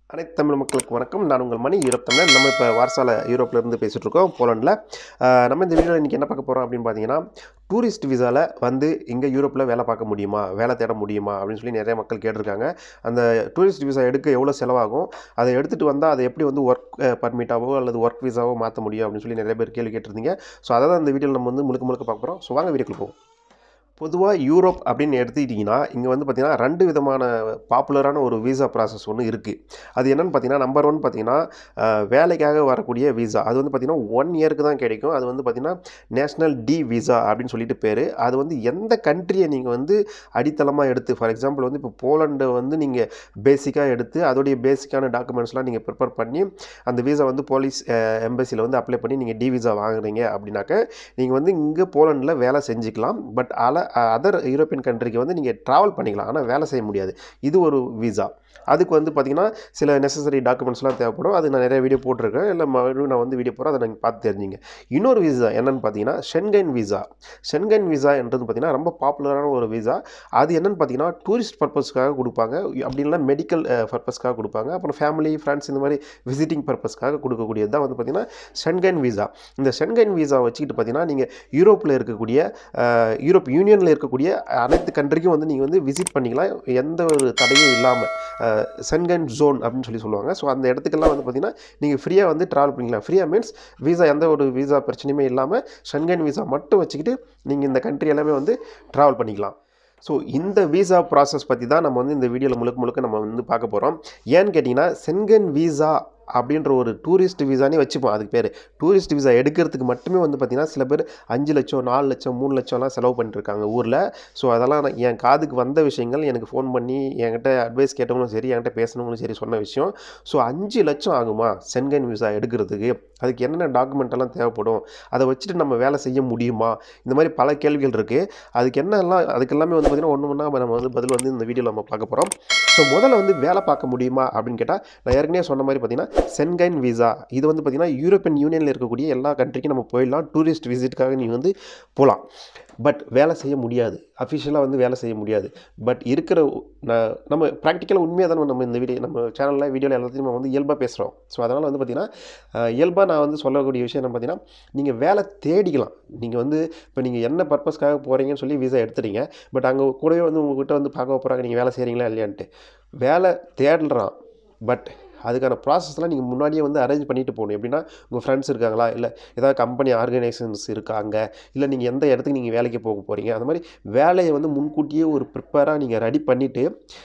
அனைத்து தமிழ் மக்களுக்கு வணக்கம் நான் உங்கள் மணி யூரோப் தமிழன் நம்ம இப்போ வார்சால யூரோப்ல இருந்து பேசிகிட்டு இருக்கோம் போலண்டில் நம்ம இந்த வீடியோவில் இன்றைக்கி என்ன பார்க்க போகிறோம் அப்படின்னு பார்த்தீங்கன்னா டூரிஸ்ட் விசாவில் வந்து இங்கே யூரோப்பில் வேலை பார்க்க முடியுமா வேலை தேட முடியுமா அப்படின்னு சொல்லி நிறைய மக்கள் கேட்டிருக்காங்க அந்த டூரிஸ்ட் விசா எடுக்க எவ்வளோ செலவாகும் அதை எடுத்துகிட்டு வந்தால் அதை எப்படி வந்து ஒர்க் பர்மிட்டாவோ அல்லது ஒர்க் விசாவோ மாற்ற முடியும் அப்படின்னு சொல்லி நிறைய பேர் கேள்வி கேட்டிருந்தீங்க ஸோ அதை தான் இந்த வீடியோவில் நம்ம வந்து முழுக்க முழுக்க பார்க்க போகிறோம் ஸோ வாங்க வீடியோக்குள்ள போவோம் பொதுவாக யூரோப் அப்படின்னு எடுத்துக்கிட்டிங்கன்னா இங்கே வந்து பார்த்திங்கன்னா ரெண்டு விதமான பாப்புலரான ஒரு விசா ப்ராசஸ் ஒன்று இருக்குது அது என்னென்னு பார்த்தீங்கன்னா நம்பர் ஒன் பார்த்தீங்கன்னா அஹ், வேலைக்காக வரக்கூடிய விசா அது வந்து பார்த்திங்கன்னா ஒன் இயருக்கு தான் கிடைக்கும் அது வந்து பார்த்திங்கன்னா நேஷ்னல் டி விசா அப்படின்னு சொல்லிட்டு பேர் அது வந்து எந்த கண்ட்ரியை நீங்கள் வந்து அடித்தளமாக எடுத்து ஃபார் எக்ஸாம்பிள் வந்து இப்போ போலண்டை வந்து நீங்கள் பேசிக்காக எடுத்து அதோடைய பேசிக்கான டாக்குமெண்ட்ஸ்லாம் நீங்கள் ப்ரிப்பேர் பண்ணி அந்த விசா வந்து போலீஸ் எம்பசியில் வந்து அப்ளை பண்ணி நீங்கள் டி விசா வாங்குறீங்க அப்படின்னாக்க நீங்கள் வந்து இங்கே போலண்டில் வேலை செஞ்சுக்கலாம் பட் அல அதர் யூரோப்பியன் கண்ட்ரிக்கு வந்து நீங்கள் ட்ராவல் பண்ணிக்கலாம் ஆனால் வேலை செய்ய முடியாது இது ஒரு விசா அதுக்கு வந்து பார்த்திங்கன்னா சில நெசசரி டாக்குமெண்ட்ஸ்லாம் தேவைப்படும் அது நான் நிறைய வீடியோ போட்டிருக்கேன் இல்லை மறுபடியும் நான் வந்து வீடியோ போகிறேன் அதை நீங்கள் பார்த்து தெரிஞ்சுங்க இன்னொரு விசா என்னென்னு பார்த்தீங்கன்னா ஷென்கைன் விசா ஷென்கைன் விசா என்றது பார்த்திங்கன்னா ரொம்ப பாப்புலரான ஒரு விசா அது என்னென்னு பார்த்தீங்கன்னா டூரிஸ்ட் பர்பஸ்க்காக கொடுப்பாங்க அப்படி இல்லைனா மெடிக்கல் பர்பஸ்க்காக கொடுப்பாங்க அப்புறம் ஃபேமிலி ஃப்ரெண்ட்ஸ் இந்த மாதிரி விசிட்டிங் பர்பஸ்க்காக கொடுக்கக்கூடியது தான் வந்து பார்த்திங்கன்னா ஷென்கைன் விசா இந்த ஷென்கைன் விசா வச்சுக்கிட்டு பார்த்தீங்கன்னா நீங்கள் யூரோப்பில் இருக்கக்கூடிய அஹ், யூரோப் யூனியனில் இருக்கக்கூடிய அனைத்து கண்ட்ரிக்கும் வந்து நீங்கள் வந்து விசிட் பண்ணிக்கலாம் எந்த ஒரு தடையும் இல்லாமல் சென்கன் ஜோன் அப்படின்னு சொல்லி சொல்லுவாங்க ஸோ அந்த இடத்துக்கெல்லாம் வந்து பார்த்தீங்கன்னா நீங்கள் ஃப்ரீயாக வந்து ட்ராவல் பண்ணிக்கலாம் ஃப்ரீயாக மீன்ஸ் விசா எந்த ஒரு விசா பிரச்சனையுமே இல்லாமல் ஷென்கன் விசா மட்டும் வச்சுக்கிட்டு நீங்கள் இந்த கண்ட்ரி எல்லாமே வந்து ட்ராவல் பண்ணிக்கலாம் ஸோ இந்த விசா ப்ராசஸ் பற்றி தான் நம்ம வந்து இந்த வீடியோவில் முழுக்க முழுக்க நம்ம வந்து பார்க்க போகிறோம் ஏன்னு கேட்டிங்கன்னா சென்கன் விசா அப்படின்ற ஒரு டூரிஸ்ட் விசானே வச்சுப்போம் அதுக்கு பேர் டூரிஸ்ட் விசா எடுக்கிறதுக்கு மட்டுமே வந்து பார்த்திங்கன்னா சில பேர் அஞ்சு லட்சம் நாலு லட்சம் மூணு லட்சம்லாம் செலவு பண்ணிட்டு இருக்காங்க ஊரில் ஸோ அதெல்லாம் நான் என் காதுக்கு வந்த விஷயங்கள் எனக்கு ஃபோன் பண்ணி என்கிட்ட அட்வைஸ் கேட்டவங்களும் சரி என்கிட்ட பேசணுங்களும் சரி சொன்ன விஷயம் ஸோ அஞ்சு லட்சம் ஆகுமா சென்கன் விசா எடுக்கிறதுக்கு அதுக்கு என்னென்ன டாக்குமெண்ட் எல்லாம் தேவைப்படும் அதை வச்சுட்டு நம்ம வேலை செய்ய முடியுமா இந்த மாதிரி பல கேள்விகள் இருக்குது அதுக்கு என்னெல்லாம் அதுக்கு எல்லாமே வந்து பார்த்திங்கன்னா ஒன்று ஒன்றா நம்ம வந்து பதில் வந்து இந்த வீடியோவில் நம்ம பார்க்க போகிறோம் ஸோ முதல்ல வந்து வேலை பார்க்க முடியுமா அப்படின்னு கேட்டால் நான் ஏற்கனவே சொன்ன மாதிரி பார்த்தீங்கன்னா சென்கைன் விசா இது வந்து பார்த்திங்கன்னா யூரோப்பியன் யூனியனில் இருக்கக்கூடிய எல்லா கண்ட்ரிக்கும் நம்ம போயிடலாம் டூரிஸ்ட் விசிட்டுக்காக நீங்கள் வந்து போகலாம் பட் வேலை செய்ய முடியாது அஃபிஷியலாக வந்து வேலை செய்ய முடியாது பட் இருக்கிற ந- நம்ம ப்ராக்டிக்கலாக உண்மையாக தான் நம்ம இந்த வீடியோ நம்ம சேனலில் வீடியோவில் எல்லாத்தையும் நம்ம வந்து இயல்பாக பேசுகிறோம் ஸோ அதனால் வந்து பார்த்திங்கன்னா இயல்பாக நான் வந்து சொல்லக்கூடிய விஷயம் என்ன பார்த்தீங்கன்னா நீங்கள் வேலை தேடிக்கலாம் நீங்கள் வந்து இப்போ நீங்கள் என்ன பர்பஸ்க்காக போகிறீங்கன்னு சொல்லி விசா எடுத்துறீங்க பட் அங்கே கூடவே வந்து உங்ககிட்ட வந்து பார்க்க போகிறாங்க நீங்கள் வேலை செய்கிறீங்களா இல்லையான்ட்டு வேலை தேடுறான் பட் அதுக்கான ப்ராசஸ்லாம் நீங்கள் முன்னாடியே வந்து அரேஞ்ச் பண்ணிட்டு போகணும் எப்படின்னா உங்கள் ஃப்ரெண்ட்ஸ் இருக்காங்களா இல்லை ஏதாவது கம்பெனி ஆர்கனைசேஷன்ஸ் இருக்காங்க இல்லை நீங்கள் எந்த இடத்துக்கு நீங்கள் வேலைக்கு போக போகிறீங்க அந்த மாதிரி வேலையை வந்து முன்கூட்டியே ஒரு ப்ரிப்பேராக நீங்கள் ரெடி பண்ணிவிட்டு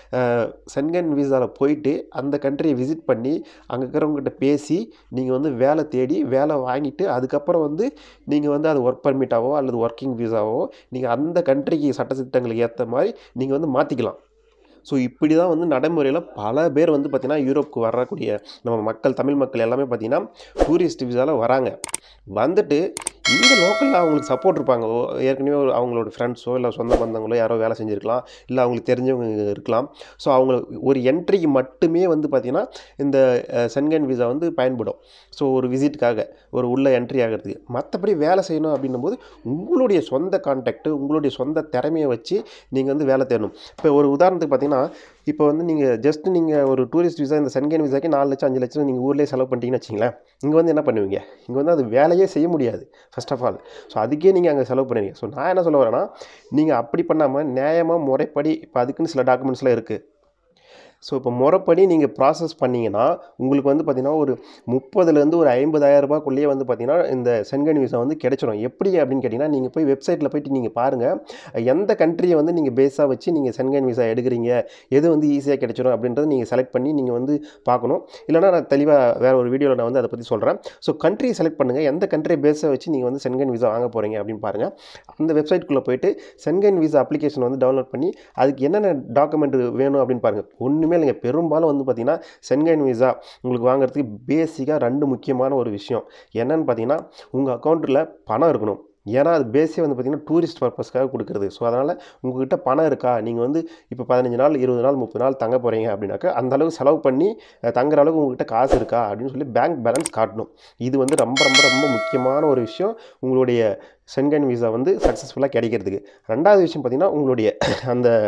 சென்கன் விசாவில் போயிட்டு அந்த கண்ட்ரியை விசிட் பண்ணி அங்கே இருக்கிறவங்ககிட்ட பேசி நீங்கள் வந்து வேலை தேடி வேலை வாங்கிட்டு அதுக்கப்புறம் வந்து நீங்கள் வந்து அது ஒர்க் பர்மிட்டாவோ அல்லது ஒர்க்கிங் விசாவோ நீங்கள் அந்த கண்ட்ரிக்கு சட்டத்திட்டங்களுக்கு ஏற்ற மாதிரி நீங்கள் வந்து மாற்றிக்கலாம் ஸோ இப்படி தான் வந்து நடைமுறையில் பல பேர் வந்து பார்த்திங்கன்னா யூரோப்புக்கு வரக்கூடிய நம்ம மக்கள் தமிழ் மக்கள் எல்லாமே பார்த்திங்கன்னா டூரிஸ்ட் விசாவில் வராங்க வந்துட்டு இங்கே லோக்கலில் அவங்களுக்கு சப்போர்ட் இருப்பாங்க ஓ, ஏற்கனவே ஒரு அவங்களோட ஃப்ரெண்ட்ஸோ இல்லை சொந்த பந்தங்களோ யாரோ வேலை செஞ்சுருக்கலாம் இல்லை அவங்களுக்கு தெரிஞ்சவங்க இருக்கலாம் ஸோ அவங்க ஒரு என்ட்ரிக்கு மட்டுமே வந்து பார்த்திங்கன்னா இந்த சென்கன் விசா வந்து பயன்படும் ஸோ ஒரு விசிட்டுக்காக ஒரு உள்ள என்ட்ரி ஆகிறதுக்கு மற்றபடி வேலை செய்யணும் அப்படின்னும் போது உங்களுடைய சொந்த கான்டாக்ட்டு உங்களுடைய சொந்த திறமையை வச்சு நீங்கள் வந்து வேலை தேடணும் இப்போ ஒரு உதாரணத்துக்கு பார்த்தீங்கன்னா இப்போ வந்து நீங்கள் ஜஸ்ட் நீங்கள் ஒரு டூரிஸ்ட் விசா இந்த சென்கன் விசாக்கு நாலு லட்சம் அஞ்சு லட்சம் நீங்கள் ஊர்லேயே செலவு பண்ணிட்டீங்கன்னு வச்சிங்களேன் இங்கே வந்து என்ன பண்ணுவீங்க இங்கே வந்து அது வேலையே செய்ய முடியாது ஃபர்ஸ்ட் ஆஃப் ஆல் ஸோ அதுக்கே நீங்கள் அங்கே செலவு பண்ணுவீங்க ஸோ நான் என்ன சொல்ல வரேன்னா நீங்கள் அப்படி பண்ணாமல் நியாயமாக முறைப்படி இப்போ அதுக்குன்னு சில டாக்குமெண்ட்ஸ்லாம் இருக்குது ஸோ இப்போ முறைப்படி நீங்கள் ப்ராசஸ் பண்ணிங்கன்னா உங்களுக்கு வந்து பார்த்திங்கன்னா ஒரு முப்பதுலேருந்து ஒரு ஐம்பதாயிரம் ரூபாய்க்குள்ளேயே வந்து பார்த்திங்கன்னா இந்த சென்கன் விசா வந்து கிடைச்சிரும் எப்படி அப்படின்னு கேட்டிங்கன்னா நீங்கள் போய் வெப்சைட்டில் போயிட்டு நீங்கள் பாருங்கள் எந்த கண்ட்ரியை வந்து நீங்கள் பேஸாக வச்சு நீங்கள் சென்கன் விசா எடுக்கிறீங்க எது வந்து ஈஸியாக கிடைச்சிரும் அப்படின்றத நீங்கள் செலக்ட் பண்ணி நீங்கள் வந்து பார்க்கணும் இல்லைனா நான் தெளிவாக வேறு ஒரு வீடியோவில் நான் வந்து அதை பற்றி சொல்கிறேன் ஸோ கண்ட்ரி செலக்ட் பண்ணுங்கள் எந்த கண்ட்ரி பேஸை வச்சு நீங்கள் வந்து சென்கன் விசா வாங்க போகிறீங்க அப்படின்னு பாருங்கள் அந்த வெப்சைட்குள்ளே போயிட்டு சென்கன் விசா அப்ளிகேஷன் வந்து டவுன்லோட் பண்ணி அதுக்கு என்னென்ன டாக்குமெண்ட் வேணும் அப்படின்னு பாருங்கள் ஒன்றுமே இல்லைங்க பெரும்பாலும் வந்து பார்த்திங்கன்னா சென்கன் விசா உங்களுக்கு வாங்குறதுக்கு பேசிக்காக ரெண்டு முக்கியமான ஒரு விஷயம் என்னன்னு பார்த்தீங்கன்னா உங்கள் அக்கௌண்ட்டில் பணம் இருக்கணும் ஏன்னா அது பேஸே வந்து பார்த்திங்கன்னா டூரிஸ்ட் பர்பஸ்க்காக கொடுக்குறது ஸோ அதனால் உங்ககிட்ட பணம் இருக்கா நீங்கள் வந்து இப்போ பதினஞ்சு நாள் இருபது நாள் முப்பது நாள் தங்க போகிறீங்க அப்படின்னாக்கா அந்த அளவுக்கு செலவு பண்ணி அஹ், தங்குற அளவுக்கு உங்ககிட்ட காசு இருக்கா அப்படின்னு சொல்லி பேங்க் பேலன்ஸ் காட்டணும் இது வந்து ரொம்ப ரொம்ப ரொம்ப முக்கியமான ஒரு விஷயம் உங்களுடைய சென்கன் விசா வந்து சக்ஸஸ்ஃபுல்லாக கிடைக்கிறதுக்கு ரெண்டாவது விஷயம் பார்த்திங்கன்னா உங்களுடைய அந்த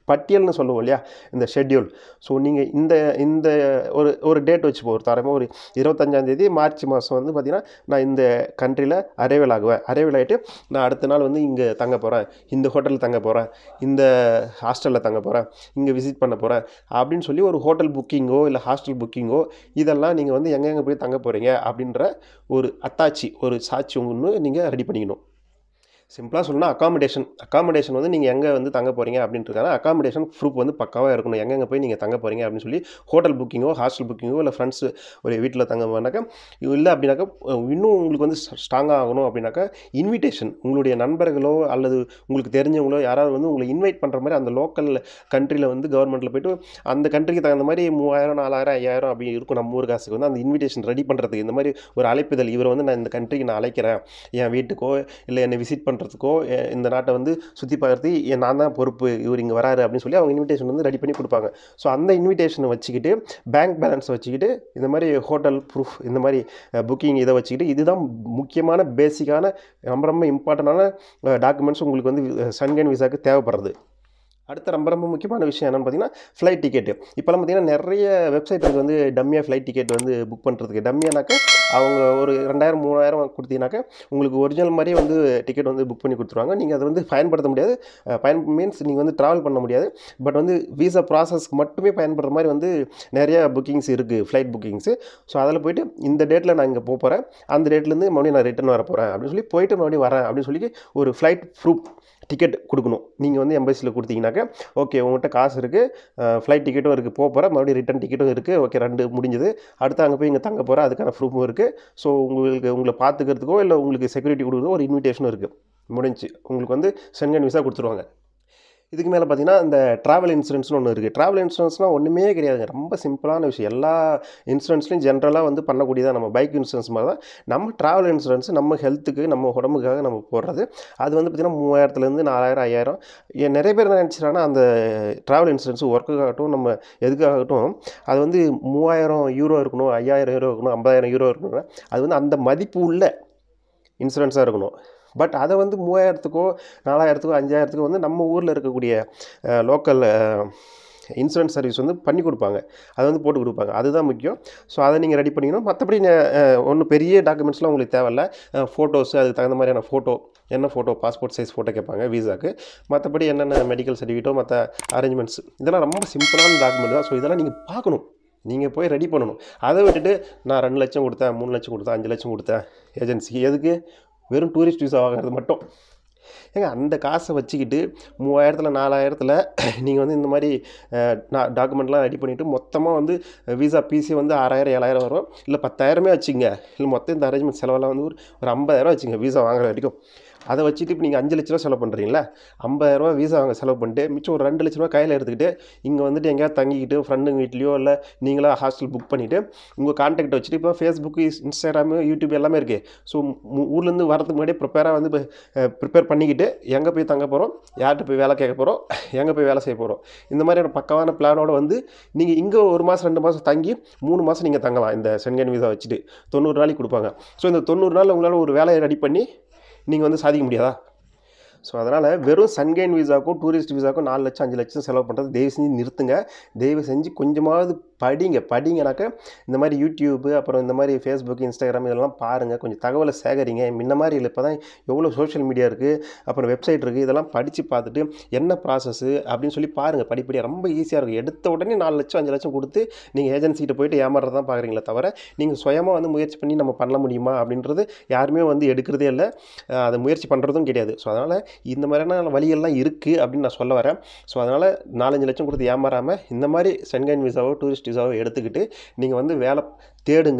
பட்டியல்னு சொல்லுவோம் இல்லையா இந்த ஷெட்யூல் ஸோ நீங்கள் இந்த இந்த ஒரு ஒரு டேட் வச்சுப்போம் ஒரு தரமாக ஒரு இருபத்தஞ்சாந்தேதி மார்ச் மாதம் வந்து பார்த்திங்கன்னா நான் இந்த கண்ட்ரியில் அரைவல் ஆகுவேன் அரைவல் ஆகிட்டு நான் அடுத்த நாள் வந்து இங்கே தங்க போகிறேன் இந்த ஹோட்டலில் தங்க போகிறேன் இந்த ஹாஸ்டலில் தங்க போகிறேன் இங்கே விசிட் பண்ண போகிறேன் அப்படின்னு சொல்லி ஒரு ஹோட்டல் புக்கிங்கோ இல்லை ஹாஸ்டல் புக்கிங்கோ இதெல்லாம் நீங்கள் வந்து எங்கெங்கே போய் தங்க போகிறீங்க அப்படின்ற ஒரு அத்தாச்சி ஒரு சாட்சி ஒன்று நீங்கள் ரெடி பண்ணிக்கணும் சிம்பிளாக சொல்லணும்னா அகாமடேஷன் அகாமடேஷன் வந்து நீங்கள் எங்கே வந்து தங்க போகிறீங்க அப்படின்றதுக்கான அகாமடேஷன் ப்ரூஃப் வந்து பக்காவாக இருக்கணும் எங்கெங்கே போய் நீங்கள் தங்க போகிறீங்க அப்படின்னு சொல்லி ஹோட்டல் புக்கிங்கோ ஹாஸ்டல் புக்கிங்கோ இல்லை ஃப்ரெண்ட்ஸ் ஒரு வீட்டில் தங்க போனாக்கா இல்லை அப்படின்னாக்கா இன்னும் உங்களுக்கு வந்து ஸ்ட்ராங்காக ஆகணும் அப்படின்னாக்கா இன்விடேஷன் உங்களுடைய நண்பர்களோ அல்லது உங்களுக்கு தெரிஞ்சவங்களோ யாராவது வந்து உங்களை இன்வைட் பண்ணுற மாதிரி அந்த லோக்கல் கண்ட்ரியில் வந்து கவர்மெண்ட்டில் போய்ட்டு அந்த கண்ட்ரிக்கு தகுந்த மாதிரி மூவாயிரம் நாலாயிரம் ஐயாயிரம் அப்படி இருக்கும் நம்ம ஊர் காசுக்கு வந்து அந்த இன்விடேஷன் ரெடி பண்ணுறதுக்கு இந்த மாதிரி ஒரு அழைப்புதல் இவரை வந்து நான் இந்த கண்ட்ரிக்கு நான் அழைக்கிறேன் என் வீட்டுக்கோ இல்லை என்னை விசிட் பண்ணுறதுக்கோ இந்த நாட்டை வந்து சுற்றி பார்க்குறதுக்கு என் நான் தான் பொறுப்பு இவர் இங்கே வராரு அப்படின்னு சொல்லி அவங்க இன்விடேஷன் வந்து ரெடி பண்ணி கொடுப்பாங்க ஸோ அந்த இன்விடேஷனை வச்சுக்கிட்டு பேங்க் பேலன்ஸ் வச்சுக்கிட்டு இந்த மாதிரி ஹோட்டல் ப்ரூஃப் இந்த மாதிரி புக்கிங் இதை வச்சுக்கிட்டு இதுதான் முக்கியமான பேசிக்கான ரொம்ப ரொம்ப இம்பார்ட்டண்டான டாக்குமெண்ட்ஸ் உங்களுக்கு வந்து சன்கைன் விசாக்கு தேவைப்படுறது அடுத்த ரொம்ப ரொம்ப முக்கியமான விஷயம் என்னென்னு பார்த்தீங்கன்னா ஃப்ளைட் டிக்கெட்டு இப்போலாம் பார்த்தீங்கன்னா நிறைய வெப்சைட்டுக்கு வந்து டம்மியாக ஃப்ளைட் டிக்கெட் வந்து புக் பண்ணுறதுக்கு டம்மியானாக்க அவங்க ஒரு ரெண்டாயிரம் மூணாயிரம் கொடுத்தீங்கன்னாக்கா உங்களுக்கு ஒரிஜினல் மாதிரியே வந்து டிக்கெட் வந்து புக் பண்ணி கொடுத்துருவாங்க நீங்கள் அதை வந்து பயன்படுத்த முடியாது பயன் மீன்ஸ் நீங்கள் வந்து ட்ராவல் பண்ண முடியாது பட் வந்து விசா ப்ராசஸ்க்கு மட்டுமே பயன்படுற மாதிரி வந்து நிறைய புக்கிங்ஸ் இருக்குது ஃப்ளைட் புக்கிங்ஸு ஸோ அதில் போயிட்டு இந்த டேட்டில் நான் இங்கே போக போகிறேன் அந்த டேட்லேருந்து மறுபடியும் நான் ரிட்டர்ன் வர போகிறேன் அப்படின்னு சொல்லி போயிட்டு மறுபடியும் வரேன் அப்படின்னு சொல்லி ஒரு ஃப்ளைட் ப்ரூஃப் டிக்கெட் கொடுக்கணும் நீங்கள் வந்து எம்பசியில் கொடுத்தீங்கன்னாக்கா ஓகே உங்கள்கிட்ட காசு இருக்குது ஃப்ளைட் டிக்கெட்டும் இருக்குது போக போகிறேன் மறுபடியும் ரிட்டன் டிக்கெட்டும் இருக்குது ஓகே ரெண்டு முடிஞ்சது அடுத்து அங்கே போய் இங்கே தங்க போகிறேன் அதுக்கான ப்ரூஃபும் இருக்குது ஸோ உங்களுக்கு உங்களை பார்த்துக்கிறதுக்கோ இல்லை உங்களுக்கு செக்யூரிட்டி கொடுக்குறதோ ஒரு இன்விடேஷனும் இருக்குது முடிஞ்சு உங்களுக்கு வந்து சென்கன் விசா கொடுத்துருவாங்க இதுக்கு மேலே பார்த்தீங்கன்னா இந்த ட்ராவல் இன்சூரன்ஸ்னு ஒன்று இருக்குது ட்ராவல் இன்சூரன்ஸ்னால் ஒன்றுமே கிடையாதுங்க ரொம்ப சிம்பிளான விஷயம் எல்லா இன்சூரன்ஸ்லையும் ஜென்ரலாக வந்து பண்ணக்கூடியதான் நம்ம பைக் இன்சூரன்ஸ் மாதிரி தான் நம்ம ட்ராவல் இன்சூரன்ஸ் நம்ம ஹெல்த்துக்கு நம்ம உடம்புக்காக நம்ம போடுறது அது வந்து பார்த்திங்கன்னா மூவாயிரத்துலேருந்து நாலாயிரம் ஐயாயிரம் ஏன் நிறைய பேர் என்ன நினச்சிட்டாங்கன்னா அந்த ட்ராவல் இன்சூரன்ஸ் ஒர்க்குக்காகட்டும் நம்ம எதுக்காகட்டும் அது வந்து மூவாயிரம் யூரோ இருக்கணும் ஐயாயிரம் யூரோ இருக்கணும் ஐம்பதாயிரம் யூரோ இருக்கணும் அது வந்து அந்த மதிப்பு உள்ள இன்சூரன்ஸாக இருக்கணும் பட் அதை வந்து மூவாயிரத்துக்கோ நாலாயிரத்துக்கோ அஞ்சாயிரத்துக்கோ வந்து நம்ம ஊரில் இருக்கக்கூடிய லோக்கல் இன்சூரன்ஸ் சர்வீஸ் வந்து பண்ணி கொடுப்பாங்க அதை வந்து போட்டு கொடுப்பாங்க அதுதான் முக்கியம் ஸோ அதை நீங்கள் ரெடி பண்ணிக்கணும் மற்றபடி ஒன்றும் பெரிய டாக்குமெண்ட்ஸ்லாம் உங்களுக்கு தேவையில்ல ஃபோட்டோஸ் அதுக்கு தகுந்த மாதிரியான ஃபோட்டோ என்ன ஃபோட்டோ பாஸ்போர்ட் சைஸ் ஃபோட்டோ கேட்பாங்க விசாக்கு மற்றபடி என்னென்ன மெடிக்கல் சர்டிஃபிகேட்டோ மற்ற அரேஞ்ச்மெண்ட்ஸ் இதெல்லாம் ரொம்ப சிம்பிளான டாக்குமெண்ட் தான் ஸோ இதெல்லாம் நீங்கள் பார்க்கணும் நீங்கள் போய் ரெடி பண்ணணும் அதை விட்டுட்டு நான் ரெண்டு லட்சம் கொடுத்தேன் மூணு லட்சம் கொடுத்தேன் அஞ்சு லட்சம் கொடுத்தேன் ஏஜென்சிக்கு எதுக்கு வெறும் டூரிஸ்ட் விசா வாங்குறது மட்டும் ஏங்க அந்த காசை வச்சுக்கிட்டு மூவாயிரத்தில் நாலாயிரத்தில் நீங்கள் வந்து இந்த மாதிரி டாக்குமெண்ட்லாம் ரெடி பண்ணிவிட்டு மொத்தமாக வந்து விசா பிசி வந்து ஆறாயிரம் ஏழாயிரம் வரும் இல்லை பத்தாயிரமே வச்சுங்க இல்லை மொத்தம் இந்த அரேஞ்ச்மெண்ட் செலவெல்லாம் வந்து ஒரு ஒரு ஐம்பதாயிரம் வச்சுங்க விசா வாங்குற வரைக்கும் அதை வச்சுட்டு இப்போ நீங்கள் அஞ்சு லட்ச ரூபா செலவு பண்ணுறீங்களா ஐம்பதாயிரரூவா வீசா வாங்க செலவு பண்ணிட்டு மிச்சம் ஒரு ரெண்டு லட்ச ரூபா கையில் எடுத்துக்கிட்டு இங்கே வந்துட்டு எங்கேயாவது தங்கிக்கிட்டு ஃப்ரெண்டுங்க வீட்லேயோ இல்லை நீங்களா ஹாஸ்டல் புக் பண்ணிவிட்டு உங்கள் கான்டாக்ட் வச்சுட்டு இப்போ ஃபேஸ்புக்கு இன்ஸ்டாகிராமு யூடியூப் எல்லாமே இருக்குது ஸோ ஊர்லேருந்து வரதுக்கு முன்னாடியே ப்ரிப்பேராக வந்து ப்ரிப்பேர் பண்ணிக்கிட்டு எங்கே போய் தங்க போகிறோம் யார்கிட்ட போய் வேலை கேட்க போகிறோம் எங்கே போய் வேலை செய்ய போகிறோம் இந்த மாதிரியான பக்கமான பிளானோட வந்து நீங்கள் இங்கே ஒரு மாதம் ரெண்டு மாதம் தங்கி மூணு மாதம் நீங்கள் தங்கலாம் இந்த சென்கன் வீசா வச்சுட்டு தொண்ணூறு நாளைக்கு கொடுப்பாங்க ஸோ இந்த தொண்ணூறு நாளில் உங்களால் ஒரு வேலையை ரெடி பண்ணி நீங்கள் வந்து சாதிக்க முடியாதா ஸோ அதனால் வெறும் சன்கைன் விசாக்கும் டூரிஸ்ட் விசாக்கும் நாலு லட்சம் அஞ்சு லட்சம் செலவு பண்ணுறது தயவு செஞ்சு நிறுத்துங்க தயவு செஞ்சு கொஞ்சமாவது படிங்க படிங்கனாக்க இந்த மாதிரி யூடியூப்பு அப்புறம் இந்த மாதிரி ஃபேஸ்புக் இன்ஸ்டாகிராம் இதெல்லாம் பாருங்கள் கொஞ்சம் தகவலை சேகரிங்க முன்ன மாதிரி இல்லை இப்போ தான் எவ்வளோ சோஷியல் மீடியா இருக்குது அப்புறம் வெப்சைட் இருக்குது இதெல்லாம் படித்து பார்த்துட்டு என்ன ப்ராசஸ்ஸு அப்படின்னு சொல்லி பாருங்கள் படிப்படியாக ரொம்ப ஈஸியாக இருக்கும் எடுத்த உடனே நாலு லட்சம் அஞ்சு லட்சம் கொடுத்து நீங்கள் ஏஜென்சிகிட்ட போயிட்டு ஏமாறது தான் பார்க்குறீங்களே தவிர நீங்கள் சுயமாக வந்து முயற்சி பண்ணி நம்ம பண்ண முடியுமா அப்படின்றது யாருமே வந்து எடுக்கிறதே இல்லை அதை முயற்சி பண்ணுறதும் கிடையாது ஸோ அதனால் இந்த மாதிரியான வழிகள்லாம் இருக்குது அப்படின்னு நான் சொல்ல வரேன் ஸோ அதனால் நாலஞ்சு லட்சம் கொடுத்து ஏமாறாமல் இந்த மாதிரி சென்கைன் விசாவோ டூரிஸ்ட் விசாவோ எடுத்துக்கிட்டு நீங்கள் வந்து வேலை தேடுங்க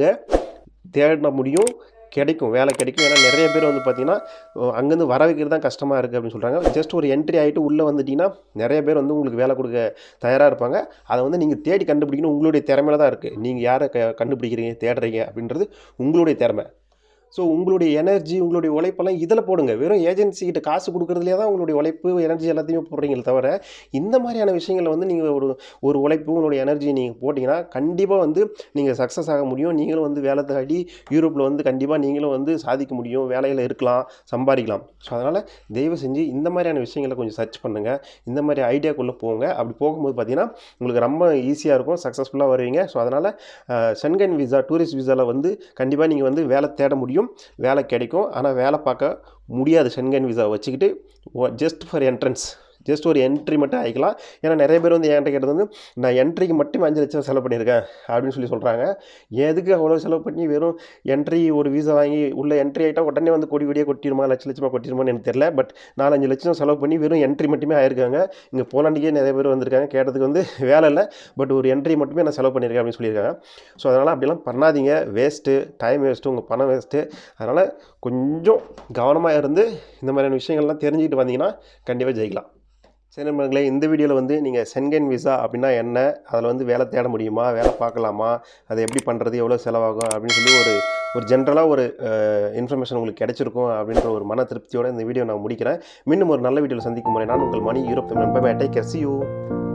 தேட முடியும் கிடைக்கும் வேலை கிடைக்கும் ஏன்னா நிறைய பேர் வந்து பார்த்தீங்கன்னா அங்கேருந்து வர வைக்கிறது தான் கஷ்டமாக இருக்குது அப்படின்னு சொல்கிறாங்க ஜஸ்ட் ஒரு என்ட்ரி ஆகிட்டு உள்ளே வந்துட்டிங்கன்னா நிறைய பேர் வந்து உங்களுக்கு வேலை கொடுக்க தயாராக இருப்பாங்க அதை வந்து நீங்கள் தேடி கண்டுபிடிக்கணும் உங்களுடைய திறமையில தான் இருக்குது நீங்கள் யாரை க கண்டுபிடிக்கிறீங்க தேடுறீங்க அப்படின்றது உங்களுடைய திறமை ஸோ உங்களுடைய எனர்ஜி உங்களுடைய உழைப்பெல்லாம் இதில் போடுங்க வெறும் ஏஜென்சி கிட்ட காசு கொடுக்குறதுலே தான் உங்களுடைய உழைப்பு எனர்ஜி எல்லாத்தையுமே போடுறீங்களே தவிர இந்த மாதிரியான விஷயங்களை வந்து நீங்கள் ஒரு ஒரு உழைப்பு உங்களுடைய எனர்ஜி நீங்கள் போட்டிங்கன்னா கண்டிப்பாக வந்து நீங்கள் சக்ஸஸ் ஆக முடியும் நீங்களும் வந்து வேலை தேடி யூரோப்பில் வந்து கண்டிப்பாக நீங்களும் வந்து சாதிக்க முடியும் வேலையில் இருக்கலாம் சம்பாதிக்கலாம் ஸோ அதனால் தயவு செஞ்சு இந்த மாதிரியான விஷயங்களை கொஞ்சம் சர்ச் பண்ணுங்கள் இந்த மாதிரி ஐடியாக்குள்ளே போங்க அப்படி போகும்போது பார்த்தீங்கன்னா உங்களுக்கு ரொம்ப ஈஸியாக இருக்கும் சக்ஸஸ்ஃபுல்லாக வருவீங்க ஸோ அதனால் சென்கன் விசா டூரிஸ்ட் விசாவில் வந்து கண்டிப்பாக நீங்கள் வந்து வேலை தேட முடியும் வேலை கிடைக்கும் ஆனால் வேலை பார்க்க முடியாது சென்கன் விசா வச்சுக்கிட்டு ஜஸ்ட் ஃபார் என்ட்ரன்ஸ் ஜஸ்ட் ஒரு என்ட்ரி மட்டும் ஆகிக்கலாம் ஏன்னா நிறைய பேர் வந்து என்கிட்ட கேட்டது வந்து நான் என்ட்ரிக்கு மட்டும் அஞ்சு லட்சம் செலவு பண்ணியிருக்கேன் அப்படின்னு சொல்லி சொல்கிறாங்க எதுக்கு அவ்வளோ செலவு பண்ணி வெறும் என்ட்ரி ஒரு வீசா வாங்கி உள்ள என்ட்ரி ஆகிட்டா உடனே வந்து கொடி கொடியாக கொட்டிடுமா லட்ச லட்சமாக கொட்டிடுமான்னு எனக்கு தெரியல பட் நாலஞ்சு லட்சம் செலவு பண்ணி வெறும் என்ட்ரி மட்டுமே ஆயிருக்காங்க இங்கே போலாண்டிக்கே நிறைய பேர் வந்திருக்காங்க கேட்டதுக்கு வந்து வேலை இல்லை பட் ஒரு என்ட்ரி மட்டுமே நான் செலவு பண்ணியிருக்கேன் அப்படின்னு சொல்லியிருக்காங்க ஸோ அதனால் அப்படிலாம் பண்ணாதீங்க வேஸ்ட்டு டைம் வேஸ்ட்டு உங்கள் பணம் வேஸ்ட்டு அதனால் கொஞ்சம் கவனமாக இருந்து இந்த மாதிரியான விஷயங்கள்லாம் தெரிஞ்சுக்கிட்டு வந்தீங்கன்னா கண்டிப்பாக ஜெயிக்கலாம் சரி நண்பர்களே இந்த வீடியோவில் வந்து நீங்கள் சென்கன் விசா அப்படின்னா என்ன அதில் வந்து வேலை தேட முடியுமா வேலை பார்க்கலாமா அதை எப்படி பண்ணுறது எவ்வளோ செலவாகும் அப்படின்னு சொல்லி ஒரு ஒரு ஜென்ரலாக ஒரு இன்ஃபர்மேஷன் உங்களுக்கு கிடைச்சிருக்கும் அப்படின்ற ஒரு மன திருப்தியோட இந்த வீடியோ நான் முடிக்கிறேன் மீண்டும் ஒரு நல்ல வீடியோவில் சந்திக்கும் முறை நான் உங்கள் மணி யூரோப் நண்பர் டேக் கேர் சி யூ